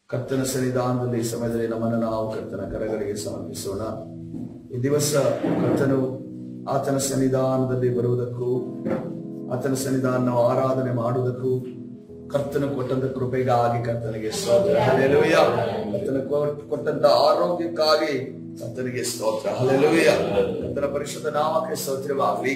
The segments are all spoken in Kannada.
ಕರ್ತನ ಸನ್ನಿಧಾನದಲ್ಲಿ ಈ ಸಮಯದಲ್ಲಿ ನಮ್ಮನ್ನು ನಾವು ಕರ್ತನ ಕರಗಳಿಗೆ ಸಮರ್ಪಿಸೋಣ ಈ ದಿವಸ ಕರ್ತನು ಆತನ ಸನ್ನಿಧಾನದಲ್ಲಿ ಬರುವುದಕ್ಕೂ ಆತನ ಸನ್ನಿಧಾನ ನಾವು ಆರಾಧನೆ ಮಾಡುವುದಕ್ಕೂ ಕರ್ತನ ಕೊಟ್ಟಂತ ಕೃಪೆಗಾಗಿ ಕರ್ತನಿಗೆ ಸ್ತೋತ್ರ ಹಲೆಲುಯ್ಯ ಕರ್ತನ ಕೊ- ಕೊಟ್ಟಂತ ಆರೋಗ್ಯಕ್ಕಾಗಿ ಕರ್ತನಿಗೆ ಸ್ತೋತ್ರ ಹಲೆಲುಯ್ಯ ಕರ್ತನ ಪರಿಶುದ್ಧ ನಾಮಕ್ಕೆ ಸ್ತೋತ್ರವಾಗಲಿ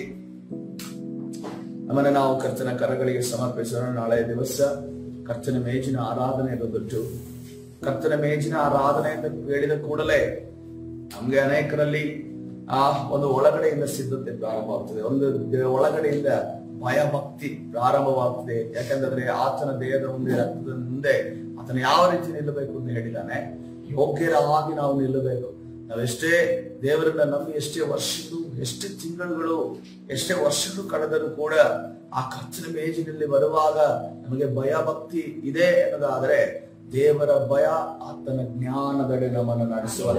ನಮ್ಮನ್ನ ನಾವು ಕರ್ತನ ಕರಗಳಿಗೆ ಸಮರ್ಪಿಸೋಣ ನಾಳೆ ದಿವಸ ಕರ್ತನ ಮೇಜಿನ ಆರಾಧನೆ ಬಂದ್ಬಿಟ್ಟು ಕರ್ತನ ಮೇಜಿನ ಆರಾಧನೆ ಅಂತ ಹೇಳಿದ ಕೂಡಲೇ ನಮ್ಗೆ ಅನೇಕರಲ್ಲಿ ಆ ಒಂದು ಒಳಗಡೆಯಿಂದ ಸಿದ್ಧತೆ ಪ್ರಾರಂಭವಾಗ್ತದೆ ಒಂದು ದೇ- ಒಳಗಡೆಯಿಂದ ಭಯ ಭಕ್ತಿ ಪ್ರಾರಂಭವಾಗ್ತದೆ ಯಾಕಂದ್ರೆ ಆತನ ದೇಹದ ಮುಂದೆ ರಕ್ತದ ಮುಂದೆ ಆತನ ಯಾವ ರೀತಿ ನಿಲ್ಲಬೇಕು ಅಂತ ಹೇಳಿದಾನೆ ಯೋಗ್ಯರಾಗಿ ನಾವು ನಿಲ್ಲಬೇಕು ನಾವೆಷ್ಟೇ ದೇವರನ್ನ ನಂಬಿ ಎಷ್ಟೇ ವರ್ಷಗಳು ಎಷ್ಟೇ ತಿಂಗಳುಗಳು ಎಷ್ಟೇ ವರ್ಷಗಳು ಕಳೆದರೂ ಕೂಡ ಆ ಕರ್ತನ ಮೇಜಿನಲ್ಲಿ ಬರುವಾಗ ನಮಗೆ ಭಯ ಭಕ್ತಿ ಇದೆ ಅನ್ನೋದಾದ್ರೆ ದೇವರ ಭಯ ಆತನ ಜ್ಞಾನದಡೆ ನಮ್ಮನ್ನು ನಡೆಸುವ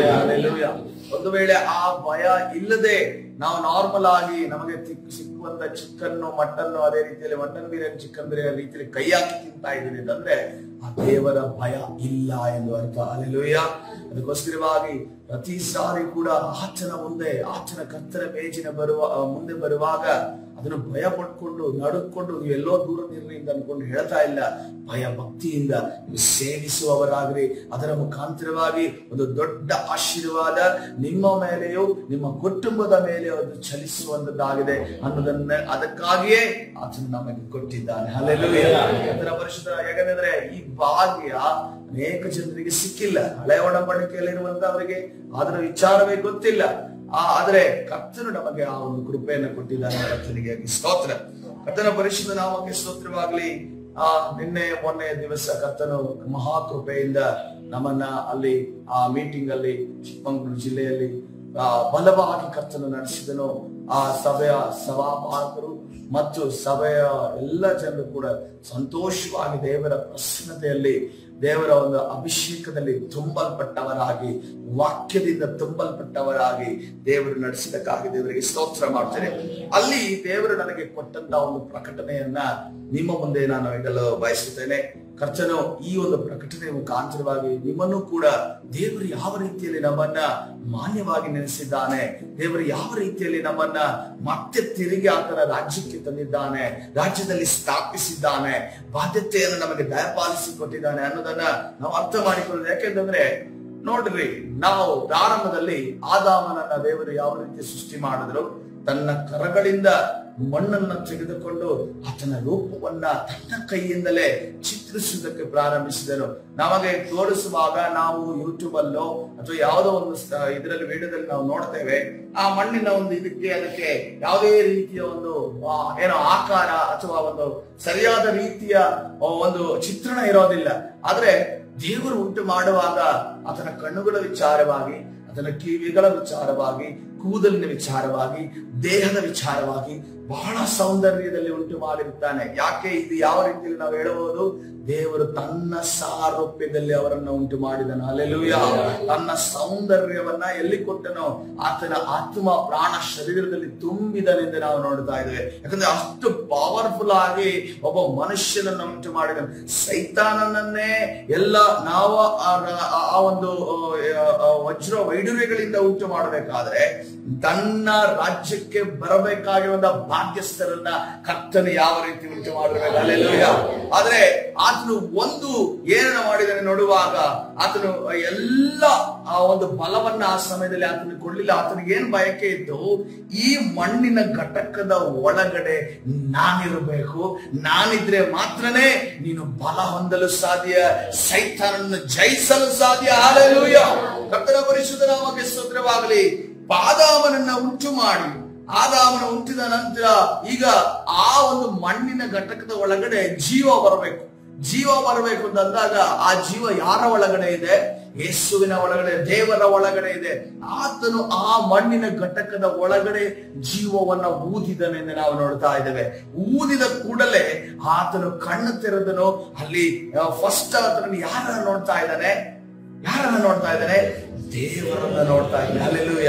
ಒಂದು ವೇಳೆ ಆ ಭಯ ಇಲ್ಲದೆ ನಾವು ನಾರ್ಮಲ್ ಆಗಿ ನಮಗೆ ತಿಕ್- ಸಿಕ್ಕುವಂತ ಚಿಕ್ಕನ್ನು ಮಟನ್ನು ಅದೇ ರೀತಿಯಲ್ಲಿ ಮಟನ್ ಬಿರಿಯಾನಿ ಚಿಕನ್ ಬಿರಿಯಾನಿ ರೀತಿಯಲ್ಲಿ ಕೈ ಹಾಕಿ ತಿಂತಾ ಇದ್ದೀವಿ ಅಂತಂದ್ರೆ ಆ ದೇವರ ಭಯ ಇಲ್ಲ ಎಂದು ಅರ್ಥ ಅಲ್ಲೆಲೂಯ್ಯ ಅದಕ್ಕೋಸ್ಕರವಾಗಿ ಪ್ರತಿ ಸಾರಿ ಕೂಡ ಆಚನ ಮುಂದೆ ಆಚನ ಕತ್ತಲ ಮೇಜಿನ ಬರುವ ಆ, ಮುಂದೆ ಬರುವಾಗ ಅದನ್ನು ಭಯ ಪಟ್ಕೊಂಡು ನಡುಕೊಂಡು ನೀವು ಎಲ್ಲೋ ದೂರದಿರ್ರಿ ಅಂತ ಅನ್ಕೊಂಡು ಹೇಳ್ತಾ ಇಲ್ಲ ಭಯ ಭಕ್ತಿಯಿಂದ ನೀವು ಸೇವಿಸುವವರಾಗ್ರಿ ಅದರ ಮುಖಾಂತರವಾಗಿ ಒಂದು ದೊಡ್ಡ ಆಶೀರ್ವಾದ ನಿಮ್ಮ ಮೇಲೆಯೂ ನಿಮ್ಮ ಕುಟುಂಬದ ಮೇಲೆ ಅದು ಚಲಿಸುವಂತದ್ದಾಗಿದೆ ಅನ್ನೋದನ್ನ ಅದಕ್ಕಾಗಿಯೇ ಆತನು ನಮಗೆ ಕೊಟ್ಟಿದ್ದಾನೆ ಹಲ್ಲೆಲೂಯ್ಯ ಅದರ ಪರಿಶುದ್ಧ ಯಾಕಂದ್ರೆ ಈ ಭಾಗ್ಯ ಅನೇಕ ಜನರಿಗೆ ಸಿಕ್ಕಿಲ್ಲ ಹಳೆ ಒಡಂಬಡಿಕೆಯಲ್ಲಿರುವಂತವರಿಗೆ ಅದರ ವಿಚಾರವೇ ಗೊತ್ತಿಲ್ಲ ಆ ಆದ್ರೆ ಕರ್ತನು ನಮಗೆ ಆ ಒಂದು ಕೃಪೆಯನ್ನು ಕೊಟ್ಟಿದ್ದಾನೆ ಕರ್ತನಿಗೆ ಸ್ತೋತ್ರ ಕರ್ತನ ಪರಿಶುದ್ಧ ನಾಮಕ್ಕೆ ಸ್ತೋತ್ರವಾಗ್ಲಿ ಆ ನಿನ್ನೆ ಮೊನ್ನೆ ದಿವಸ ಕರ್ತನು ಮಹಾಕೃಪೆಯಿಂದ ನಮ್ಮನ್ನ ಅಲ್ಲಿ ಆ ಮೀಟಿಂಗ್ ಅಲ್ಲಿ ಚಿಕ್ಕಮಗಳೂರು ಜಿಲ್ಲೆಯಲ್ಲಿ ಆ ಬಲವಾಗಿ ಕರ್ತನು ನಡೆಸಿದನು ಆ ಸಭೆಯ ಸಭಾಪಾಲಕರು ಮತ್ತು ಸಭೆಯ ಎಲ್ಲ ಜನರು ಕೂಡ ಸಂತೋಷವಾಗಿ ದೇವರ ಪ್ರಸನ್ನತೆಯಲ್ಲಿ ದೇವರ ಒಂದು ಅಭಿಷೇಕದಲ್ಲಿ ತುಂಬಲ್ಪಟ್ಟವರಾಗಿ ವಾಕ್ಯದಿಂದ ತುಂಬಲ್ಪಟ್ಟವರಾಗಿ ದೇವರು ನಡೆಸಿದಕ್ಕಾಗಿ ದೇವರಿಗೆ ಸ್ತೋತ್ರ ಮಾಡ್ತೇನೆ ಅಲ್ಲಿ ದೇವರು ನನಗೆ ಕೊಟ್ಟಂತ ಒಂದು ಪ್ರಕಟಣೆಯನ್ನ ನಿಮ್ಮ ಮುಂದೆ ನಾನು ಇಡಲು ಬಯಸುತ್ತೇನೆ ಕರ್ತನು ಈ ಒಂದು ಪ್ರಕಟಣೆ ಮುಖಾಂತರವಾಗಿ ನಿಮ್ಮನ್ನು ಕೂಡ ದೇವರು ಯಾವ ರೀತಿಯಲ್ಲಿ ನಮ್ಮನ್ನ ಮಾನ್ಯವಾಗಿ ನೆನೆಸಿದ್ದಾನೆ ದೇವರು ಯಾವ ರೀತಿಯಲ್ಲಿ ನಮ್ಮನ್ನ ಮತ್ತೆ ತಿರುಗಿ ಆತನ ರಾಜ್ಯಕ್ಕೆ ತಂದಿದ್ದಾನೆ ರಾಜ್ಯದಲ್ಲಿ ಸ್ಥಾಪಿಸಿದ್ದಾನೆ ಬಾಧ್ಯತೆಯನ್ನು ನಮಗೆ ದಯಪಾಲಿಸಿ ಕೊಟ್ಟಿದ್ದಾನೆ ಅನ್ನೋದನ್ನ ನಾವು ಅರ್ಥ ಮಾಡಿಕೊಳ್ಳೋದು ಯಾಕೆಂತಂದ್ರೆ ನೋಡ್ರಿ ನಾವು ಪ್ರಾರಂಭದಲ್ಲಿ ಆದಾಮನನ್ನ ದೇವರು ಯಾವ ರೀತಿ ಸೃಷ್ಟಿ ಮಾಡಿದ್ರು ತನ್ನ ಕರಗಳಿಂದ ಮಣ್ಣನ್ನ ತೆಗೆದುಕೊಂಡು ಆತನ ರೂಪವನ್ನ ತನ್ನ ಕೈಯಿಂದಲೇ ಚಿತ್ರಿಸುವುದಕ್ಕೆ ಪ್ರಾರಂಭಿಸಿದನು ನಮಗೆ ತೋರಿಸುವಾಗ ನಾವು ಯೂಟ್ಯೂಬ್ ಅಲ್ಲೋ ಅಥವಾ ಯಾವುದೋ ಒಂದು ಸ- ಇದರಲ್ಲಿ ವಿಡಿಯೋದಲ್ಲಿ ನಾವು ನೋಡ್ತೇವೆ ಆ ಮಣ್ಣಿನ ಒಂದು ಇದಕ್ಕೆ ಅದಕ್ಕೆ ಯಾವುದೇ ರೀತಿಯ ಒಂದು ಆ, ಏನೋ ಆಕಾರ ಅಥವಾ ಒಂದು ಸರಿಯಾದ ರೀತಿಯ ಆ, ಒಂದು ಚಿತ್ರಣ ಇರೋದಿಲ್ಲ ಆದ್ರೆ ದೇವರು ಉಂಟು ಮಾಡುವಾಗ ಆತನ ಕಣ್ಣುಗಳ ವಿಚಾರವಾಗಿ ಆತನ ಕಿವಿಗಳ ವಿಚಾರವಾಗಿ ಕೂದಲಿನ ವಿಚಾರವಾಗಿ ದೇಹದ ವಿಚಾರವಾಗಿ ಬಹಳ ಸೌಂದರ್ಯದಲ್ಲಿ ಉಂಟು ಮಾಡಿರುತ್ತಾನೆ ಯಾಕೆ ಇದು ಯಾವ ರೀತಿಯಲ್ಲಿ ನಾವು ಹೇಳಬಹುದು ದೇವರು ತನ್ನ ಸಾರೂಪ್ಯದಲ್ಲಿ ಅವರನ್ನ ಉಂಟು ಮಾಡಿದನು ಅಲ್ಲೆಲೂಯ ತನ್ನ ಸೌಂದರ್ಯವನ್ನ ಎಲ್ಲಿ ಕೊಟ್ಟನೋ ಆತನ ಆತ್ಮ ಪ್ರಾಣ ಶರೀರದಲ್ಲಿ ತುಂಬಿದನೆಂದು ನಾವು ನೋಡ್ತಾ ಇದ್ದೇವೆ ಯಾಕಂದ್ರೆ ಅಷ್ಟು ಪವರ್ಫುಲ್ ಆಗಿ ಒಬ್ಬ ಮನುಷ್ಯನನ್ನ ಉಂಟು ಮಾಡಿದನು ಸೈತಾನನನ್ನೇ ಎಲ್ಲ ನಾವು ಆ ರ- ಆ- ಆ ಒಂದು ಆ, ಆ, ವಜ್ರ ವೈಡೂರ್ಯಗಳಿಂದ ಉಂಟು ಮಾಡಬೇಕಾದ್ರೆ ತನ್ನ ರಾಜ್ಯಕ್ಕೆ ಬರಬೇಕಾಗಿರುವಂತ ಭಾಗ್ಯಸ್ಥರನ್ನ ಕರ್ತನು ಯಾವ ರೀತಿ ಉಂಟು ಮಾಡಿರ್ಬೇಕು ಅಲ್ಲೆಲ್ಲೂಯ ಆದ್ರೆ ಆತನು ಒಂದು ಏನನ್ನ ಮಾಡಿದಾನೆ ನೋಡುವಾಗ ಆತನು ಎಲ್ಲ ಆ ಒಂದು ಬಲವನ್ನ ಆ ಸಮಯದಲ್ಲಿ ಆತನಿಗೆ ಕೊಡ್ಲಿಲ್ಲ ಆತನಿಗೆ ಏನ್ ಬಯಕೆ ಇತ್ತು ಈ ಮಣ್ಣಿನ ಘಟಕದ ಒಳಗಡೆ ನಾನಿರಬೇಕು ನಾನಿದ್ರೆ ಮಾತ್ರನೇ ನೀನು ಬಲ ಹೊಂದಲು ಸಾಧ್ಯ ಸೈತಾನನ್ನು ಜಯಿಸಲು ಸಾಧ್ಯ ಹಾಲೆಲೂಯ ಕರ್ತನ ಪರಿಶುದ್ಧ ನಾಮಕ್ಕೆ ಸ್ತೋತ್ರವಾಗಲಿ ಪಾದಾಮನನ್ನ ಉಂಟು ಮಾಡಿ ಆದಾಮನ ಹುಟ್ಟಿದ ನಂತರ ಈಗ ಆ ಒಂದು ಮಣ್ಣಿನ ಘಟಕದ ಒಳಗಡೆ ಜೀವ ಬರಬೇಕು ಜೀವ ಬರಬೇಕು ಅಂತ ಅಂದಾಗ ಆ ಜೀವ ಯಾರ ಒಳಗಡೆ ಇದೆ ಯೇಸುವಿನ ಒಳಗಡೆ ದೇವರ ಒಳಗಡೆ ಇದೆ ಆತನು ಆ ಮಣ್ಣಿನ ಘಟಕದ ಒಳಗಡೆ ಜೀವವನ್ನ ಊದಿದನೆಂದು ನಾವು ನೋಡ್ತಾ ಇದ್ದೇವೆ ಊದಿದ ಕೂಡಲೇ ಆತನು ಕಣ್ಣು ತೆರೆದನು ಅಲ್ಲಿ ಫಸ್ಟ್ ಆತನನ್ನು ಯಾರನ್ನ ನೋಡ್ತಾ ಇದ್ದಾನೆ ಯಾರನ್ನ ನೋಡ್ತಾ ಇದ್ದಾನೆ ದೇವರನ್ನ ನೋಡ್ತಾ ಇದ್ದಾನೆ ಅಲ್ಲೆಲ್ಲೂಯ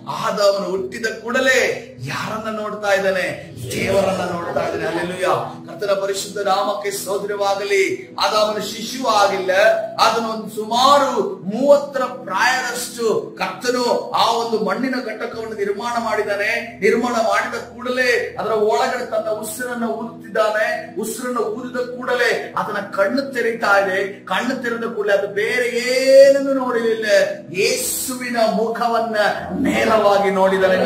ಆದವನು ಹುಟ್ಟಿದ ಕೂಡಲೇ ಯಾರನ್ನ ನೋಡ್ತಾ ಇದ್ದಾನೆ ದೇವರನ್ನ ನೋಡ್ತಾ ಇದ್ದಾನೆ ಅಲ್ಲೆಲ್ಲೂಯ ಕರ್ತನ ಪರಿಶುದ್ಧ ನಾಮಕ್ಕೆ ಸೋದರವಾಗಲಿ ಆದವನ ಶಿಶು ಆಗಿಲ್ಲ ಅದನ್ನು ಒಂದು ಸುಮಾರು ಮೂವತ್ತರ ಪ್ರಾಯದಷ್ಟು ಕರ್ತನು ಆ ಒಂದು ಮಣ್ಣಿನ ಘಟಕವನ್ನು ನಿರ್ಮಾಣ ಮಾಡಿದ್ದಾನೆ ನಿರ್ಮಾಣ ಮಾಡಿದ ಕೂಡಲೇ ಅದರ ಒಳಗಡೆ ತನ್ನ ಉಸಿರನ್ನ ಊದುತ್ತಿದ್ದಾನೆ ಉಸಿರನ್ನು ಊದಿದ ಕೂಡಲೇ ಅದನ್ನ ಕಣ್ಣು ತೆರೀತಾ ಇದೆ ಕಣ್ಣು ತೆರೆದ ಕೂಡಲೇ ಅದು ಬೇರೆ ಏನನ್ನು ನೋಡಲಿಲ್ಲ ಯೇಸುವಿನ ಮುಖವನ್ನ ನೇರವಾಗಿ ನೋಡಿದರೆ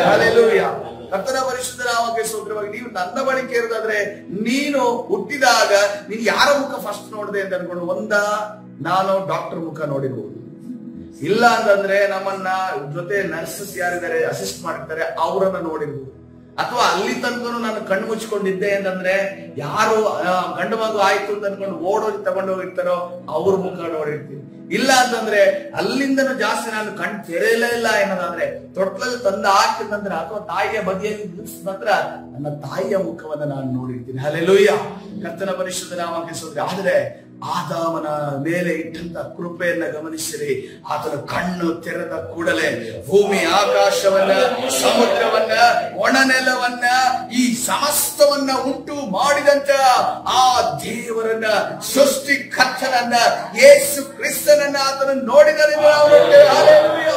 ಕರ್ತನ ಪರಿಶುದ್ಧ ನಾಮಕ್ಕೆ ಸೂತ್ರವಾಗಿ ನೀವು ನನ್ನ ಬಳಿ ಕೇಳಿದಾದ್ರೆ ನೀನು ಹುಟ್ಟಿದಾಗ ನೀನು ಯಾರ ಮುಖ ಫಸ್ಟ್ ನೋಡಿದೆ ಅಂತ ಅನ್ಕೊಂಡು ಒಂದ ನಾನು ಡಾಕ್ಟರ್ ಮುಖ ನೋಡಿರ್ಬೋದು ಇಲ್ಲ ಅಂತಂದ್ರೆ ನಮ್ಮನ್ನ ಜೊತೆ ನರ್ಸಸ್ ಯಾರಿದ್ದಾರೆ ಅಸಿಸ್ಟ್ ಮಾಡಿರ್ತಾರೆ ಅವರನ್ನ ನೋಡಿರ್ಬೋದು ಅಥವಾ ಅಲ್ಲಿ ತನಕ ನಾನು ಕಣ್ಣು ಮುಚ್ಕೊಂಡಿದ್ದೆ ಅಂತಂದ್ರೆ ಯಾರು ಆ, ಗಂಡು ಮಗು ಆಯ್ತು ಅಂತ ಅನ್ಕೊಂಡು ಓಡೋಗಿ ತಗೊಂಡು ಹೋಗಿರ್ತಾರೋ ಅವ್ರ ಮುಖ ನೋಡಿರ್ತೀನಿ ಇಲ್ಲ ಅಂತಂದ್ರೆ ಅಲ್ಲಿಂದನೂ ಜಾಸ್ತಿ ನಾನು ಕಣ್ ತೆರೆಯಲೇ ಇಲ್ಲ ಏನದಾದ್ರೆ ತೊಟ್ಲಲ್ಲಿ ತಂದ ಹಾಕಿದ ನಂತರ ಅಥವಾ ತಾಯಿಯ ಬದಿಯಲ್ಲಿ ನಿಲ್ಲಿಸಿದ ನಂತರ ನನ್ನ ತಾಯಿಯ ಮುಖವನ್ನ ನಾನು ನೋಡಿರ್ತೀನಿ ಅಲ್ಲೆಲ್ಲೂಯ್ಯ ಕರ್ತನ ಪರಿಶುದ್ಧ ನಾಮಕ್ಕೆ ಸೋದ್ರೆ ಆದ್ರೆ ಆದಾಮನ ಮೇಲೆ ಇಟ್ಟಂತ ಕೃಪೆಯನ್ನ ಗಮನಿಸಿರಿ ಆತನ ಕಣ್ಣು ತೆರೆದ ಕೂಡಲೇ ಭೂಮಿ ಆಕಾಶವನ್ನ ಸಮುದ್ರವನ್ನ ಒಣನೆಲವನ್ನ ಈ ಸಮಸ್ತವನ್ನ ಉಂಟು ಮಾಡಿದಂತ ಆ ದೇವರನ್ನ ಸೃಷ್ಟಿ ಕರ್ತನನ್ನ ಯೇಸು ಕ್ರಿಸ್ತನನ್ನ ಆತನ ನೋಡಿದರೆ ನಾವು ನೋಡ್ತೇವೆ. Hallelujah.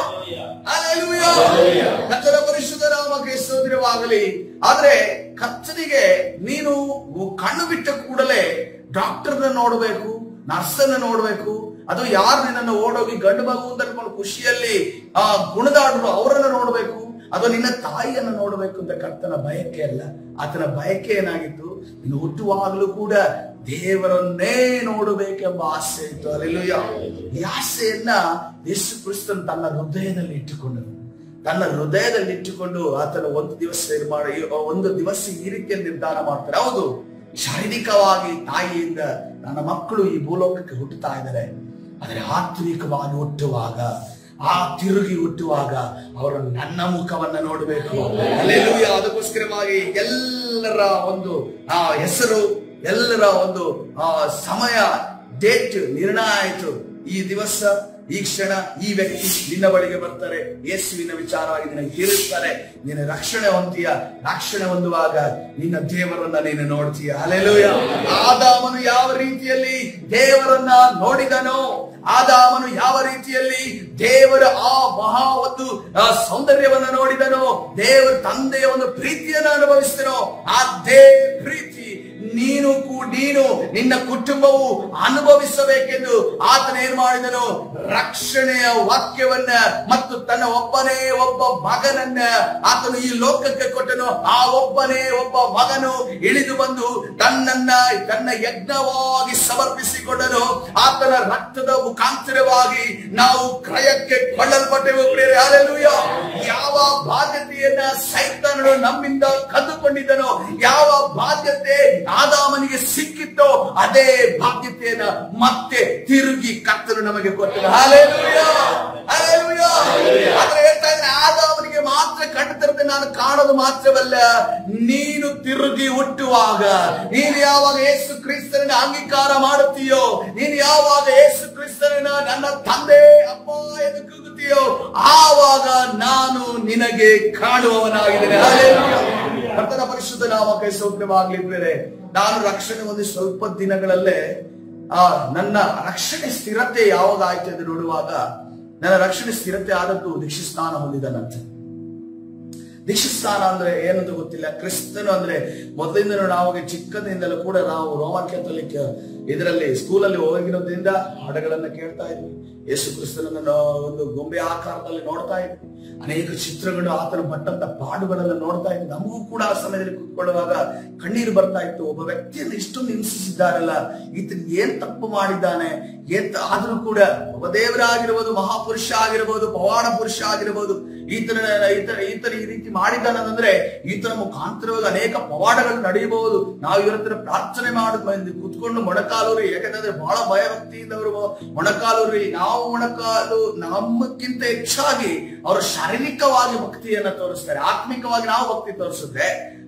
Hallelujah. ಕರ್ತನ ಪರಿಶುದ್ಧ ನಾಮಕ್ಕೆ ಸ್ತೋತ್ರವಾಗಲಿ ಆದ್ರೆ ಕರ್ತನಿಗೆ ನೀನು ಕಣ್ಣು ಬಿಟ್ಟ ಕೂಡಲೇ ಡಾಕ್ಟರ್ನ ನೋಡಬೇಕು ನರ್ಸನ್ನ ನೋಡಬೇಕು ಅದು ಯಾರು ನಿನ್ನನ್ನು ಓಡೋಗಿ ಗಂಡು ಮಗು ಅಂತ ಅನ್ಕೊಂಡು ಖುಷಿಯಲ್ಲಿ ಆ ಗುಣದಾಡರು ಅವರನ್ನ ನೋಡಬೇಕು ಅದು ನಿನ್ನ ತಾಯಿಯನ್ನ ನೋಡಬೇಕು ಅಂತ ಕರ್ತನ ಬಯಕೆ ಅಲ್ಲ ಆತನ ಬಯಕೆ ಏನಾಗಿತ್ತು ನೀನು ಹುಟ್ಟುವಾಗಲೂ ಕೂಡ ದೇವರನ್ನೇ ನೋಡಬೇಕೆಂಬ ಆಸೆ ಇತ್ತು ಅಲ್ಲೆಲ್ಲೂಯ್ಯ ಈ ಆಸೆಯನ್ನ ಯೇಸು ಕ್ರಿಸ್ತನ್ ತನ್ನ ಹೃದಯದಲ್ಲಿ ಇಟ್ಟುಕೊಂಡನು ತನ್ನ ಹೃದಯದಲ್ಲಿ ಇಟ್ಟುಕೊಂಡು ಆತನ ಒಂದು ದಿವಸ ನಿರ್ಮಾಣ ಒಂದು ದಿವಸ ಈ ರೀತಿಯಲ್ಲಿ ನಿರ್ಧಾರ ಮಾಡ್ತಾರೆ ಹೌದು ಶಾರೀರಿಕವಾಗಿ ತಾಯಿಯಿಂದ ನನ್ನ ಮಕ್ಕಳು ಈ ಭೂಲೋಕಕ್ಕೆ ಹುಟ್ಟುತ್ತಾ ಇದ್ದಾರೆ ಆದರೆ ಆತ್ಮಿಕವಾಗಿ ಹುಟ್ಟುವಾಗ ಆ ತಿರುಗಿ ಹುಟ್ಟುವಾಗ ಅವರು ನನ್ನ ಮುಖವನ್ನ ನೋಡಬೇಕು ಅಲ್ಲೆಲ್ಲೂಯ್ಯ ಅದಕ್ಕೋಸ್ಕರವಾಗಿ ಎಲ್ಲರ ಒಂದು ಆ ಹೆಸರು ಎಲ್ಲರ ಒಂದು ಆ ಸಮಯ ಡೇಟ್ ನಿರ್ಣಯ ಆಯಿತು ಈ ದಿವಸ ಈ ಕ್ಷಣ ಈ ವ್ಯಕ್ತಿ ನಿನ್ನ ಬಳಿಗೆ ಬರ್ತಾರೆ ಯೇಸುವಿನ ವಿಚಾರವಾಗಿ ನಿನಗೆ ತೀರಿಸ್ತಾರೆ ನಿನ್ನ ರಕ್ಷಣೆ ಹೊಂತೀಯ ರಕ್ಷಣೆ ಹೊಂದುವಾಗ ನಿನ್ನ ದೇವರನ್ನ ನೀನು ನೋಡ್ತೀಯ ಅಲೆಲುಯ ಆದಾಮನು ಯಾವ ರೀತಿಯಲ್ಲಿ ದೇವರನ್ನ ನೋಡಿದನೋ ಆದಾಮನು ಯಾವ ರೀತಿಯಲ್ಲಿ ದೇವರ ಆ ಮಹಾ ಒಂದು ಆ ಸೌಂದರ್ಯವನ್ನ ನೋಡಿದನೋ ದೇವರ ತಂದೆಯ ಒಂದು ಪ್ರೀತಿಯನ್ನು ಅನುಭವಿಸಿದನೋ ಅದೇ ಪ್ರೀತಿ ನೀನು ಕೂ- ನೀನು ನಿನ್ನ ಕುಟುಂಬವು ಅನುಭವಿಸಬೇಕೆಂದು ಆತನ ಏನ್ ಮಾಡಿದನು ರಕ್ಷಣೆಯ ವಾಕ್ಯವನ್ನ ಮತ್ತು ತನ್ನ ಒಬ್ಬನೇ ಒಬ್ಬ ಮಗನನ್ನ ಆತನು ಈ ಲೋಕಕ್ಕೆ ಕೊಟ್ಟನು ಆ ಒಬ್ಬನೇ ಒಬ್ಬ ಮಗನು ಇಳಿದು ಬಂದು ತನ್ನನ್ನ ತನ್ನ ಯಜ್ಞವಾಗಿ ಸಮರ್ಪಿಸಿಕೊಂಡನು ಆತನ ರಕ್ತದ ಮುಖಾಂತರವಾಗಿ ನಾವು ಕ್ರಯಕ್ಕೆ ಕೊಳ್ಳಲ್ಪಟ್ಟೆವು ಪ್ರಿಯರೇ. ಹಲ್ಲೆಲೂಯ. ಯಾವ ಬಾಧ್ಯತೆಯನ್ನ ಸೈತಾನನು ನಮ್ಮಿಂದ ಕದ್ದುಕೊಂಡಿದ್ದನೋ ಯಾವ ಬಾಧ್ಯತೆ ಆದಾಮನಿಗೆ ಸಿಕ್ಕಿತ್ತೋ ಅದೇ ಬಾಧ್ಯತೆಯನ್ನ ಮತ್ತೆ ತಿರುಗಿ ಕತ್ತಲು ನಮಗೆ ಕೊಟ್ಟನು ಹಾಲೆಲೂಯ ಹಾಲೆಲೂಯ ಆದ್ರೆ ಹೇಳ್ತಾ ಇದ್ರೆ ಆದಾಮನಿಗೆ ಮಾತ್ರ ಕಣ್ಣು ತೆರೆದು ನಾನು ಕಾಣೋದು ಮಾತ್ರವಲ್ಲ ನೀನು ತಿರುಗಿ ಹುಟ್ಟುವಾಗ ನೀನು ಯಾವಾಗ ಯೇಸು ಕ್ರಿಸ್ತನ ಅಂಗೀಕಾರ ಮಾಡುತ್ತೀಯೋ ನೀನು ಯಾವಾಗ ಯೇಸು ಕ್ರಿಸ್ತನ ನನ್ನ ತಂದೆ ಅಪ್ಪ ಎಂದು ಕೂಗುತ್ತೀಯೋ ಆವಾಗ ನಾನು ನಿನಗೆ ಕಾಣುವವನಾಗಿದ್ದೇನೆ ಹಾಲೆಲೂಯ. ಕರ್ತನ ಪರಿಶುದ್ಧ ನಾಮಕ್ಕೆ ಸೌಖ್ಯವಾಗ್ಲಿ ಪ್ರೇರೆ ನಾನು ರಕ್ಷಣೆ ಹೊಂದಿ ಸ್ವಲ್ಪ ದಿನಗಳಲ್ಲೇ ಆ ನನ್ನ ರಕ್ಷಣೆ ಸ್ಥಿರತೆ ಯಾವಾಗ ಆಯ್ತು ಎಂದು ನೋಡುವಾಗ ನನ್ನ ರಕ್ಷಣೆ ಸ್ಥಿರತೆ ಆದದ್ದು ದೀಕ್ಷಾಸ್ನಾನ ಹೊಂದಿದ ನಂತರ ದೀಕ್ಷಾಸ್ನಾನ ಅಂದ್ರೆ ಏನಂತ ಗೊತ್ತಿಲ್ಲ ಕ್ರಿಸ್ತನು ಅಂದ್ರೆ ಮೊದಲಿಂದಲೂ ನಾವು ಚಿಕ್ಕದಿಂದಲೂ ಕೂಡ ನಾವು ರೋಮನ್ ಕ್ಯಾಥೋಲಿಕ್ ಇದರಲ್ಲಿ ಸ್ಕೂಲಲ್ಲಿ ಹೋಗಿರೋದ್ರಿಂದ ಹಾಡುಗಳನ್ನ ಕೇಳ್ತಾ ಇದ್ವಿ ಯೇಸು ಕ್ರಿಸ್ತನನ್ನ ನಾವು ಒಂದು ಗೊಂಬೆ ಆಕಾರದಲ್ಲಿ ನೋಡ್ತಾ ಇದ್ವಿ ಅನೇಕ ಚಿತ್ರಗಳು ಆತನ ಪಟ್ಟಂತ ಪಾಡುಗಳನ್ನ ನೋಡ್ತಾ ಇದ್ವಿ ನಮಗೂ ಕೂಡ ಆ ಸಮಯದಲ್ಲಿ ಕೂತ್ಕೊಳ್ಳುವಾಗ ಕಣ್ಣೀರು ಬರ್ತಾ ಇತ್ತು ಒಬ್ಬ ವ್ಯಕ್ತಿಯನ್ನು ಇಷ್ಟೊಂದು ಹಿಂಸಿಸಿದ್ದಾರಲ್ಲ ಈತನ ಏನ್ ತಪ್ಪು ಮಾಡಿದ್ದಾನೆ ಏನ್ ತ- ಆದ್ರೂ ಕೂಡ ಒಬ್ಬ ದೇವರಾಗಿರ್ಬೋದು ಮಹಾಪುರುಷ ಆಗಿರ್ಬೋದು ಪವಾಡ ಪುರುಷ ಆಗಿರ್ಬೋದು ಈತನ ಈತನ ಈತನ ಈ ರೀತಿ ಮಾಡಿದ್ದಾನಂದ್ರೆ ಈತನ ಮುಖಾಂತರವಾಗಿ ಅನೇಕ ಪವಾಡಗಳು ನಡೆಯಬಹುದು ನಾವು ಇವರ ಹತ್ರ ಪ್ರಾರ್ಥನೆ ಮಾಡಿದ್ ಕುತ್ಕೊಂಡು ಮೊಣಕಾಲೂರಿ ಯಾಕಂದ್ರೆ ಬಹಳ ಭಯಭಕ್ತಿಯಿಂದವರು ಮೊಣಕಾಲೂರಿ ನಾವು ಮೊಣಕಾಲು ನಮ್ಮಕ್ಕಿಂತ ಹೆಚ್ಚಾಗಿ ಅವರು ಶಾರೀರಿಕವಾಗಿ ಭಕ್ತಿಯನ್ನ ತೋರಿಸ್ತಾರೆ ಆತ್ಮಿಕವಾಗಿ ನಾವು ಭಕ್ತಿ ತೋರಿಸಿದ್ರೆ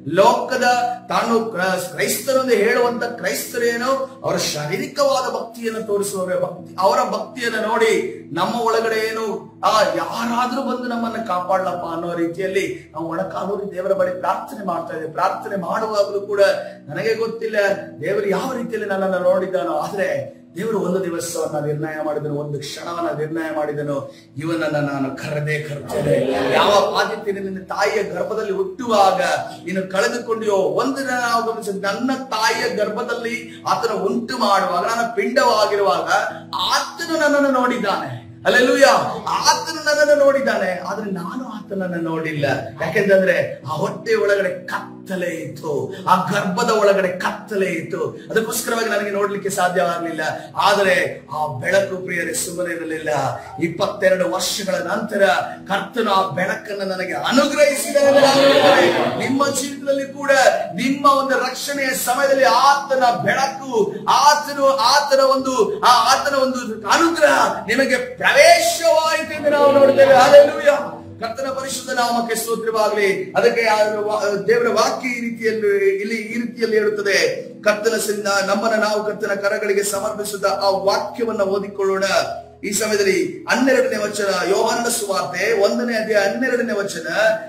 ಲೋಕದ ತಾನು ಕ್ರ- ಕ್ರೈಸ್ತರೆಂದು ಹೇಳುವಂತ ಕ್ರೈಸ್ತರೇನು ಅವರ ಶಾರೀರಿಕವಾದ ಭಕ್ತಿಯನ್ನು ತೋರಿಸುವವರ ಭಕ್ತಿ ಅವರ ಭಕ್ತಿಯನ್ನು ನೋಡಿ ನಮ್ಮ ಒಳಗಡೆ ಏನು ಆ ಯಾರಾದ್ರೂ ಬಂದು ನಮ್ಮನ್ನ ಕಾಪಾಡ್ಲಪ್ಪ ಅನ್ನೋ ರೀತಿಯಲ್ಲಿ ನಾವು ಒಣಕಾಲೂರಿ ದೇವರ ಬಳಿ ಪ್ರಾರ್ಥನೆ ಮಾಡ್ತಾ ಇದ್ದೇವೆ ಪ್ರಾರ್ಥನೆ ಮಾಡುವಾಗಲೂ ಕೂಡ ನನಗೆ ಗೊತ್ತಿಲ್ಲ ದೇವರು ಯಾವ ರೀತಿಯಲ್ಲಿ ನನ್ನನ್ನು ನೋಡಿದ್ದಾನೋ ಆದ್ರೆ ದೇವರು ಒಂದು ದಿವಸವನ್ನ ನಿರ್ಣಯ ಮಾಡಿದನು ಒಂದು ಕ್ಷಣವನ್ನ ನಿರ್ಣಯ ಮಾಡಿದನು ಇವನನ್ನ ನಾನು ಕರೆದೇ ಕರ್ತೇನೆ ಯಾವ ಬಾಧ್ಯತೆ ನಿನ್ನ ತಾಯಿಯ ಗರ್ಭದಲ್ಲಿ ಹುಟ್ಟುವಾಗ ನೀನು ಕಳೆದುಕೊಂಡಿಯೋ ಒಂದು ದಿನ ನಾವು ಗಮನಿಸಿ ನನ್ನ ತಾಯಿಯ ಗರ್ಭದಲ್ಲಿ ಆತನ ಉಂಟು ಮಾಡುವಾಗ ನನ್ನ ಪಿಂಡವಾಗಿರುವಾಗ ಆತನು ನನ್ನನ್ನು ನೋಡಿದ್ದಾನೆ ಅಲ್ಲೆಲ್ಲೂಯ ಆತನು ನನ್ನನ್ನು ನೋಡಿದ್ದಾನೆ ಆದ್ರೆ ನಾನು ಆತನನ್ನ ನೋಡಿಲ್ಲ ಯಾಕೆಂತಂದ್ರೆ ಆ ಹೊಟ್ಟೆ ಒಳಗಡೆ ಕತ್ತಲೆ ಇತ್ತು ಆ ಗರ್ಭದ ಒಳಗಡೆ ಕತ್ತಲೆ ಇತ್ತು ಅದಕ್ಕೋಸ್ಕರವಾಗಿ ನನಗೆ ನೋಡ್ಲಿಕ್ಕೆ ಸಾಧ್ಯವಾಗಲಿಲ್ಲ ಆದರೆ ಆ ಬೆಳಕು ಪ್ರಿಯರೇ ಸುಮ್ಮನೆ ಇರಲಿಲ್ಲ ಇಪ್ಪತ್ತೆರಡು ವರ್ಷಗಳ ನಂತರ ಕರ್ತನು ಆ ಬೆಳಕನ್ನು ನನಗೆ ಅನುಗ್ರಹಿಸಿದರೆ ನಿಮ್ಮ ಜೀವಿತದಲ್ಲಿ ಕೂಡ ನಿಮ್ಮ ಒಂದು ರಕ್ಷಣೆಯ ಸಮಯದಲ್ಲಿ ಆತನ ಬೆಳಕು ಆತನು ಆತನ ಒಂದು ಆ ಆತನ ಒಂದು ಅನುಗ್ರಹ ನಿಮಗೆ ಪ್ರವೇಶವಾಯಿತು ಎಂದು ನಾವು ನೋಡ್ತೇವೆ ಹಾಲೆಲೂಯ ಕರ್ತನ ಪರಿಶುದ್ಧ ನಾಮಕ್ಕೆ ಸ್ತೋತ್ರವಾಗಲಿ ಅದಕ್ಕೆ ಆ ವಾ- ದೇವರ ವಾಕ್ಯ ಈ ರೀತಿಯಲ್ಲಿ ಇಲ್ಲಿ ಈ ರೀತಿಯಲ್ಲಿ ಹೇಳುತ್ತದೆ ಕರ್ತನ ಸಿಂದ ನಮ್ಮನ್ನ ನಾವು ಕರ್ತನ ಕರಗಳಿಗೆ ಸಮರ್ಪಿಸಿದ ಆ ವಾಕ್ಯವನ್ನ ಓದಿಕೊಳ್ಳೋಣ ಈ ಸಮಯದಲ್ಲಿ ಹನ್ನೆರಡನೇ ವಚನ ಯೋಹಾನನ ಸುವಾರ್ತೆ ಒಂದನೇ ಅಧ್ಯಾಯ ಹನ್ನೆರಡನೇ ವಚನ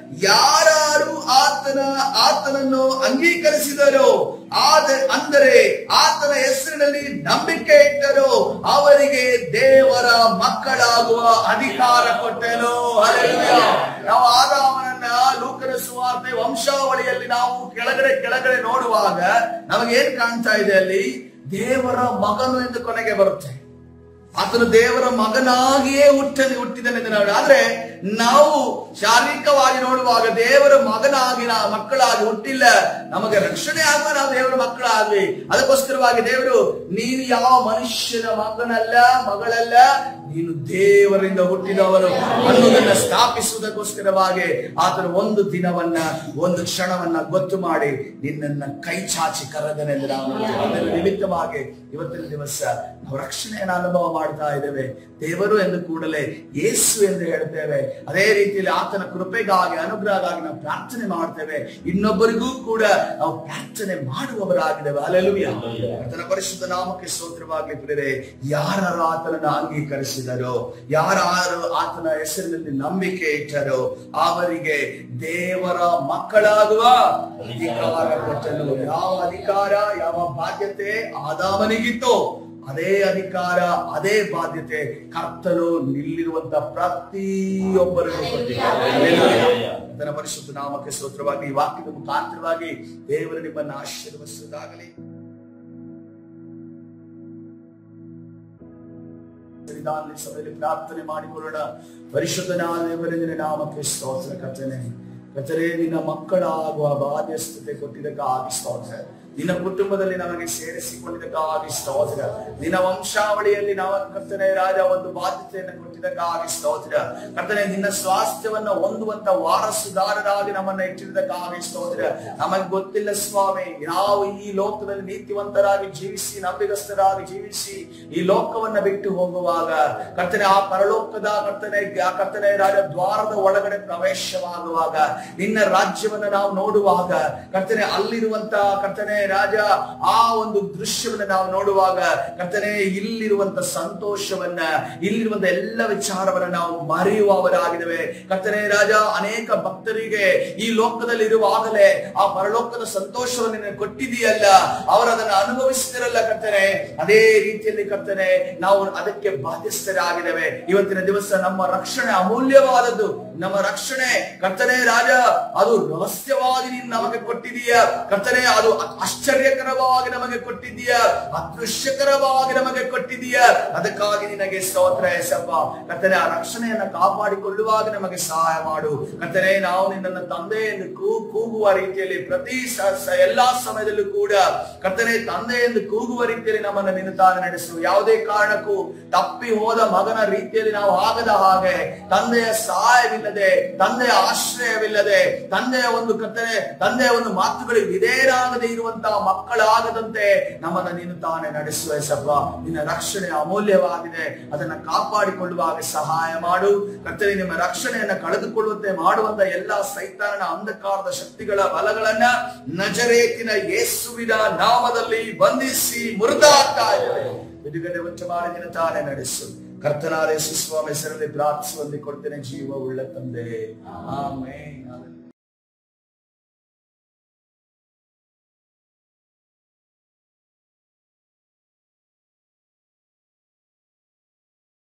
ಯಾರು ಆತನ ಆತನನ್ನು ಅಂಗೀಕರಿಸಿದರೋ ಆದ ಅಂದರೆ ಆತನ ಹೆಸರಿನಲ್ಲಿ ನಂಬಿಕೆ ಇಟ್ಟರೋ ಅವರಿಗೆ ದೇವರ ಮಕ್ಕಳಾಗುವ ಅಧಿಕಾರ ಕೊಟ್ಟನು ಹಲ್ಲೆಲೂಯಾ. ನಾವು ಆದಾಮನನ್ನ ಲೂಕನ ಸುವಾರ್ತೆ ವಂಶಾವಳಿಯಲ್ಲಿ ನಾವು ಕೆಳಗಡೆ ಕೆಳಗಡೆ ನೋಡುವಾಗ ನಮಗೆ ಏನ್ ಕಾಣ್ತಾ ಇದೆ ಅಲ್ಲಿ ದೇವರ ಮಗನು ಎಂದು ಕೊನೆಗೆ ಬರುತ್ತೆ ಆತನು ದೇವರ ಮಗನಾಗಿಯೇ ಹುಟ್ಟ ಹುಟ್ಟಿದನೆಂದು ನಾವು ಆದ್ರೆ ನಾವು ಶಾರೀರಿಕವಾಗಿ ನೋಡುವಾಗ ದೇವರ ಮಗನಾಗಿ ನಾವು ಮಕ್ಕಳಾಗಿ ಹುಟ್ಟಿಲ್ಲ ನಮಗೆ ರಕ್ಷಣೆ ಆಗುವ ನಾವು ದೇವರ ಮಕ್ಕಳಾಗ್ವಿ ಅದಕ್ಕೋಸ್ಕರವಾಗಿ ದೇವರು ನೀನು ಯಾವ ಮನುಷ್ಯನ ಮಗನಲ್ಲ ಮಗಳಲ್ಲ ನೀನು ದೇವರಿಂದ ಹುಟ್ಟಿದವರು ಅನ್ನೋದನ್ನ ಸ್ಥಾಪಿಸುವುದಕ್ಕೋಸ್ಕರವಾಗಿ ಆತನು ಒಂದು ದಿನವನ್ನ ಒಂದು ಕ್ಷಣವನ್ನ ಗೊತ್ತು ಮಾಡಿ ನಿನ್ನನ್ನ ಕೈ ಚಾಚಿ ಕರೆದನೆಂದು ನಾವು ನೋಡ್ತೇವೆ. ಅದರ ನಿಮಿತ್ತವಾಗಿ ಇವತ್ತಿನ ದಿವಸ ನಾವು ರಕ್ಷಣೆಯನ್ನು ಅನುಭವ ಮಾಡ್ತಾ ಇದ್ದೇವೆ ದೇವರು ಎಂದು ಕೂಡಲೇ ಯೇಸು ಎಂದು ಹೇಳ್ತೇವೆ ಅದೇ ರೀತಿಯಲ್ಲಿ ಆತನ ಕೃಪೆಗಾಗಿ ಅನುಗ್ರಹಗಾಗಿ ನಾವು ಪ್ರಾರ್ಥನೆ ಮಾಡ್ತೇವೆ ಇನ್ನೊಬ್ಬರಿಗೂ ಕೂಡ ನಾವು ಪ್ರಾರ್ಥನೆ ಮಾಡುವವರಾಗಿದ್ದೇವೆ ಅಲ್ಲೆಲುಯ್ಯ ಆತನ ಪರಿಶುದ್ಧ ನಾಮಕ್ಕೆ ಸ್ತೋತ್ರವಾಗಲಿ ಪ್ರಿಯರೇ ಯಾರು ಆತನನ್ನು ಅಂಗೀಕರಿಸಿದರೋ ಯಾರು ಆತನ ಹೆಸರಿನಲ್ಲಿ ನಂಬಿಕೆ ಇಟ್ಟರೋ ಅವರಿಗೆ ದೇವರ ಮಕ್ಕಳಾಗುವ ಅಧಿಕಾರ ಕೊಟ್ಟನು ಯಾವ ಅಧಿಕಾರ ಯಾವ ಬಾಧ್ಯತೆ ಆದಾಮನಿಗಿತ್ತೋ ಅದೇ ಅಧಿಕಾರ ಅದೇ ಬಾಧ್ಯತೆ ಕರ್ತನು ನಿಲ್ಲಿರುವಂತ ಪ್ರತಿಯೊಬ್ಬರಿಗೂ ಕೊಟ್ಟಿದ್ದಾನೆ. ಹಲ್ಲೆಲೂಯಾ. ಆತನ ಪರಿಶುದ್ಧ ನಾಮಕ್ಕೆ ಸ್ತೋತ್ರವಾಗಿ ಈ ವಾಕ್ಯದ ಮುಖಾಂತರವಾಗಿ ದೇವರು ನಿಮ್ಮನ್ನು ಆಶೀರ್ವದಿಸುವುದಾಗಲಿ ನಿಧಾನ ಸಭೆಯಲ್ಲಿ ಪ್ರಾರ್ಥನೆ ಮಾಡಿಕೊಳ್ಳೋಣ ಪರಿಶುದ್ಧನಾದ ದೇವರಿಂದ ನಾಮಕ್ಕೆ ಸ್ತೋತ್ರ ಕರ್ತನೆ ಕರ್ತನೆ ನಿನ್ನ ಮಕ್ಕಳಾಗುವ ಬಾಧ್ಯಸ್ಥತೆ ಕೊಟ್ಟಿದ್ದಕ್ಕಾಗಿ ಸ್ತೋತ್ರ ನಿನ್ನ ಕುಟುಂಬದಲ್ಲಿ ನಮಗೆ ಸೇರಿಸಿಕೊಂಡಿದ್ದಕ್ಕಾಗಿ ಸ್ತೋತ್ರ ನಿನ್ನ ವಂಶಾವಳಿಯಲ್ಲಿ ನಾವು ಕರ್ತನೆ ರಾಜ ಒಂದು ಬಾಧ್ಯತೆಯನ್ನು ಕೊಟ್ಟಿದ್ದಕ್ಕಾಗಿ ಸ್ತೋತ್ರ ಕರ್ತನೆ ನಿನ್ನ ಸ್ವಾಸ್ಥ್ಯವನ್ನ ಹೊಂದುವಂತ ವಾರಸುದಾರರಾಗಿ ನಮ್ಮನ್ನ ಇಟ್ಟಿದ್ದಕ್ಕಾಗಿ ಸ್ತೋತ್ರ ನಮಗೆ ಗೊತ್ತಿಲ್ಲ ಸ್ವಾಮಿ ನಾವು ಈ ಲೋಕದಲ್ಲಿ ನೀತಿವಂತರಾಗಿ ಜೀವಿಸಿ ನಂಬಿಗಸ್ತರಾಗಿ ಜೀವಿಸಿ ಈ ಲೋಕವನ್ನ ಬಿಟ್ಟು ಹೋಗುವಾಗ ಕರ್ತನೆ ಆ ಪರಲೋಕದ ಕರ್ತನೆ ಆ ಕರ್ತನೆ ರಾಜ ದ್ವಾರದ ಒಳಗಡೆ ಪ್ರವೇಶವಾಗುವಾಗ ನಿನ್ನ ರಾಜ್ಯವನ್ನ ನಾವು ನೋಡುವಾಗ ಕರ್ತನೆ ಅಲ್ಲಿರುವಂತ ಕರ್ತನೆ ರಾಜ ಆ ಒಂದು ದೃಶ್ಯವನ್ನ ನಾವು ನೋಡುವಾಗ ಕರ್ತನೆ ಇಲ್ಲಿರುವಂತ ಸಂತೋಷವನ್ನ ಇಲ್ಲಿರುವಂತ ಎಲ್ಲ ವಿಚಾರವನ್ನ ನಾವು ಮರೆಯುವವರಾಗಿದ್ದೇವೆ ಕರ್ತನೆ ರಾಜ ಅನೇಕ ಭಕ್ತರಿಗೆ ಈ ಲೋಕದಲ್ಲಿ ಇರುವಾಗಲೇ ಆ ಪರಲೋಕದ ಸಂತೋಷವನ್ನು ನೀನು ಕೊಟ್ಟಿದೆಯಲ್ಲ ಅವರು ಅದನ್ನು ಅನುಭವಿಸಿದಿರಲ್ಲ ಕರ್ತನೆ ಅದೇ ರೀತಿಯಲ್ಲಿ ಕರ್ತನೆ ನಾವು ಅದಕ್ಕೆ ಬಾಧ್ಯಸ್ಥರಾಗಿದ್ದೇವೆ ಇವತ್ತಿನ ದಿವಸ ನಮ್ಮ ರಕ್ಷಣೆ ಅಮೂಲ್ಯವಾದದ್ದು ನಮ್ಮ ರಕ್ಷಣೆ ಕರ್ತನೆ ರಾಜ ಅದು ರಹಸ್ಯವಾಗಿ ನೀನು ನಮಗೆ ಕೊಟ್ಟಿದೀಯ ಕರ್ತನೆ ಅದು ಆಶ್ಚರ್ಯಕರವಾಗಿ ನಮಗೆ ಕೊಟ್ಟಿದೀಯ ಅದೃಶ್ಯಕರವಾಗಿ ನಮಗೆ ಕೊಟ್ಟಿದೀಯ ಅದಕ್ಕಾಗಿ ನಿನಗೆ ಸ್ತೋತ್ರ ಎಸಪ್ಪ ಕರ್ತನೆ ಆ ರಕ್ಷಣೆಯನ್ನ ಕಾಪಾಡಿಕೊಳ್ಳುವಾಗ ನಮಗೆ ಸಹಾಯ ಮಾಡು ಕರ್ತನೆ ನಾವು ನಿನ್ನನ್ನು ತಂದೆ ಎಂದು ಕೂ- ಕೂಗುವ ರೀತಿಯಲ್ಲಿ ಪ್ರತಿ ಸ- ಸ- ಎಲ್ಲಾ ಸಮಯದಲ್ಲೂ ಕೂಡ ಕರ್ತನೆ ತಂದೆ ಎಂದು ಕೂಗುವ ರೀತಿಯಲ್ಲಿ ನಮ್ಮನ್ನು ನಿನ್ನ ತಾನು ನಡೆಸು ಯಾವುದೇ ಕಾರಣಕ್ಕೂ ತಪ್ಪಿ ಹೋದ ಮಗನ ರೀತಿಯಲ್ಲಿ ನಾವು ಆಗದ ಹಾಗೆ ತಂದೆಯ ಸಹಾಯವಿಲ್ಲದೆ ತಂದೆಯ ಆಶ್ರಯವಿಲ್ಲದೆ ತಂದೆಯ ಒಂದು ಕರ್ತನೆ ತಂದೆಯ ಒಂದು ಮಾತುಗಳಿಗೆ ವಿಧೇಯರಾಗದೆ ಇರುವಂತಹ ಮಕ್ಕಳಾಗದಂತೆ ನಮ್ಮನ್ನ ನೀನು ತಾನೇ ನಡೆಸುವ ಸಪ್ಪ ನಿನ್ನ ರಕ್ಷಣೆ ಅಮೂಲ್ಯವಾಗಿದೆ ಅದನ್ನ ಕಾಪಾಡಿಕೊಳ್ಳುವ ಜೀವಿಸುವಾಗ ಸಹಾಯ ಮಾಡು ಕರ್ತನೆ ನಿಮ್ಮ ರಕ್ಷಣೆಯನ್ನ ಕಳೆದುಕೊಳ್ಳುವಂತೆ ಮಾಡುವಂತ ಎಲ್ಲಾ ಸೈತಾನನ ಅಂಧಕಾರದ ಶಕ್ತಿಗಳ ಬಲಗಳನ್ನ ನಜರೇತಿನ ಯೇಸುವಿನ ನಾಮದಲ್ಲಿ ಬಂಧಿಸಿ ಮುರಿದಾಗ್ತಾ ಇದ್ದೇವೆ ಬಿಡುಗಡೆ ಉಂಟು ಮಾಡಿ ನಿನ್ನ ತಾನೇ ನಡೆಸು ಕರ್ತನಾದ ಯೇಸು ಸ್ವಾಮಿ ಹೆಸರಲ್ಲಿ ಪ್ರಾರ್ಥಿಸುವಂತೆ ಕೊಡ್ತೇನೆ ಜೀವ ಉಳ್ಳ ತಂದೆ ಆಮೇನ್